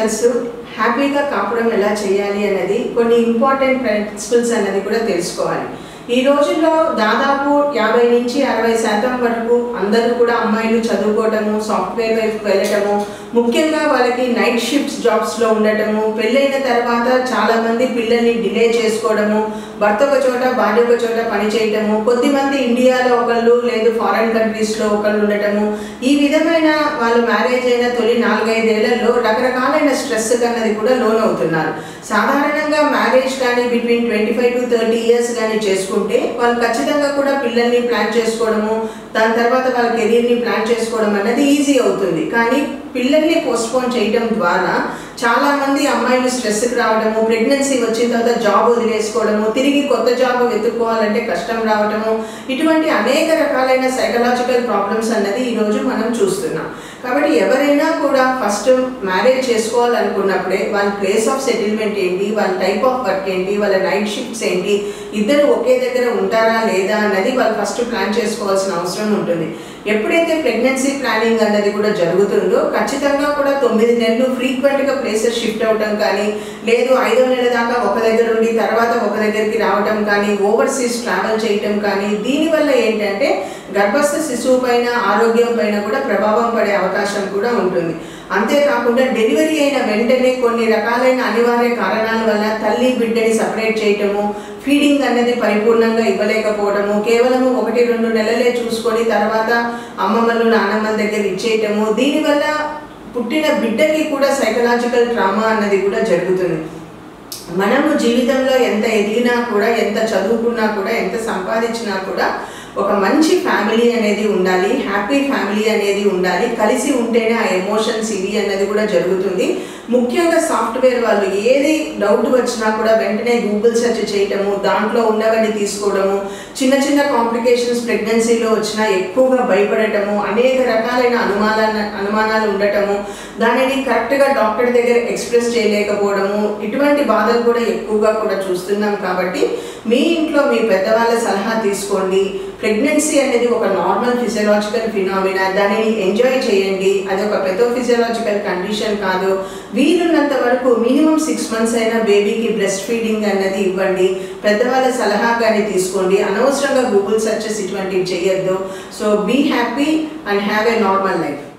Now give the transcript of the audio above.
professionals హ్యాపీగా కాపురం ఎలా చేయాలి అన్నది కొన్ని ఇంపార్టెంట్ ప్రిన్సిపల్స్ అన్నది కూడా తెలుసుకోవాలి ఈ రోజుల్లో దాదాపు యాభై నుంచి అరవై శాతం వరకు అందరూ కూడా అమ్మాయిలు చదువుకోవటము సాఫ్ట్వేర్ వైపు వెళ్ళటము ముఖ్యంగా వాళ్ళకి నైట్ షిఫ్ట్స్ జాబ్స్లో ఉండటము పెళ్ళైన తర్వాత చాలామంది పిల్లల్ని డిలే చేసుకోవడము భర్త ఒక చోట భార్య ఒక చోట పని చేయటము కొద్దిమంది ఇండియాలో ఒకళ్ళు లేదు ఫారెన్ కంట్రీస్లో ఒకళ్ళు ఉండటము ఈ విధమైన వాళ్ళు మ్యారేజ్ అయిన తొలి నాలుగైదేళ్లలో రకరకాలైన స్ట్రెస్ అన్నది కూడా లోన్ అవుతున్నారు సాధారణంగా మ్యారేజ్ కానీ between twenty five to thirty years కానీ చేసుకుంటే వాళ్ళు ఖచ్చితంగా కూడా పిల్లల్ని ప్లాన్ చేసుకోవడము దాని తర్వాత వాళ్ళ కెరీర్ని ప్లాన్ చేసుకోవడం అనేది ఈజీ అవుతుంది కానీ పిల్లల్ని పోస్ట్పోన్ చేయడం ద్వారా చాలా మంది అమ్మాయిలు స్ట్రెస్కి రావడము ప్రెగ్నెన్సీ వచ్చిన తర్వాత జాబ్ వదిలేసుకోవడము తిరిగి కొత్త జాబ్ వెతుక్కోవాలంటే కష్టం రావడము ఇటువంటి అనేక రకాలైన సైకలాజికల్ ప్రాబ్లమ్స్ అన్నది ఈరోజు మనం చూస్తున్నాం కాబట్టి ఎవరైనా కూడా ఫస్ట్ మ్యారేజ్ చేసుకోవాలనుకున్నప్పుడే వాళ్ళ ప్లేస్ ఆఫ్ సెటిల్మెంట్ ఏంటి వాళ్ళ టైప్ ఆఫ్ వర్క్ ఏంటి వాళ్ళ నైట్ షిఫ్ట్స్ ఏంటి ఇద్దరు ఒకే దగ్గర ఉంటారా లేదా అన్నది వాళ్ళు ఫస్ట్ ప్లాన్ చేసుకోవాల్సిన అవసరం ఉంటుంది ఎప్పుడైతే ప్రెగ్నెన్సీ ప్లానింగ్ అన్నది కూడా జరుగుతుందో ఖచ్చితంగా కూడా తొమ్మిది నెలలు ఫ్రీక్వెంట్గా ప్లేసెస్ షిఫ్ట్ అవటం కానీ లేదు ఐదో నెల దాకా ఒక దగ్గర ఉండి తర్వాత ఒక దగ్గరికి రావటం కానీ ఓవర్సీస్ ట్రావెల్ చేయటం కానీ దీనివల్ల ఏంటంటే గర్భస్థ శిశువు పైన ఆరోగ్యం పైన కూడా ప్రభావం పడే అవకాశం కూడా ఉంటుంది అంతేకాకుండా డెలివరీ అయిన వెంటనే కొన్ని రకాలైన అనివార్య కారణాల వల్ల తల్లి బిడ్డని సపరేట్ చేయటము ఫీడింగ్ అనేది పరిపూర్ణంగా ఇవ్వలేకపోవడము కేవలము ఒకటి రెండు నెలలే చూసుకొని తర్వాత అమ్మమ్మలు నానమ్మల దగ్గర ఇచ్చేయటము దీనివల్ల పుట్టిన బిడ్డకి కూడా సైకలాజికల్ ట్రామా అన్నది కూడా జరుగుతుంది మనము జీవితంలో ఎంత ఎదిగినా కూడా ఎంత చదువుకున్నా కూడా ఎంత సంపాదించినా కూడా ఒక మంచి ఫ్యామిలీ అనేది ఉండాలి హ్యాపీ ఫ్యామిలీ అనేది ఉండాలి కలిసి ఉంటేనే ఆ ఎమోషన్స్ ఇవి అన్నది కూడా జరుగుతుంది ముఖ్యంగా సాఫ్ట్వేర్ వాళ్ళు ఏది డౌట్ వచ్చినా కూడా వెంటనే గూగుల్ సెర్చ్ చేయటము దాంట్లో ఉన్నవన్నీ తీసుకోవడము చిన్న చిన్న కాంప్లికేషన్స్ ప్రెగ్నెన్సీలో వచ్చినా ఎక్కువగా భయపడటము అనేక రకాలైన అనుమానాల అనుమానాలు ఉండటము దానిని కరెక్ట్గా డాక్టర్ దగ్గర ఎక్స్ప్రెస్ చేయలేకపోవడము ఇటువంటి బాధలు కూడా ఎక్కువగా కూడా చూస్తున్నాం కాబట్టి మీ ఇంట్లో మీ పెద్దవాళ్ళ సలహా తీసుకోండి ప్రెగ్నెన్సీ అనేది ఒక నార్మల్ ఫిజియలాజికల్ ఫినామినా దానిని ఎంజాయ్ చేయండి అది ఒక పెథోఫిజియలాజికల్ కండిషన్ కాదు వీలున్నంత వరకు మినిమం సిక్స్ మంత్స్ అయినా బేబీకి బ్రెస్ట్ ఫీడింగ్ అన్నది ఇవ్వండి పెద్దవాళ్ళ సలహా కానీ తీసుకోండి అనవసరంగా గూగుల్ సెర్చెస్ ఇటువంటివి చేయొద్దు so be happy and have a normal life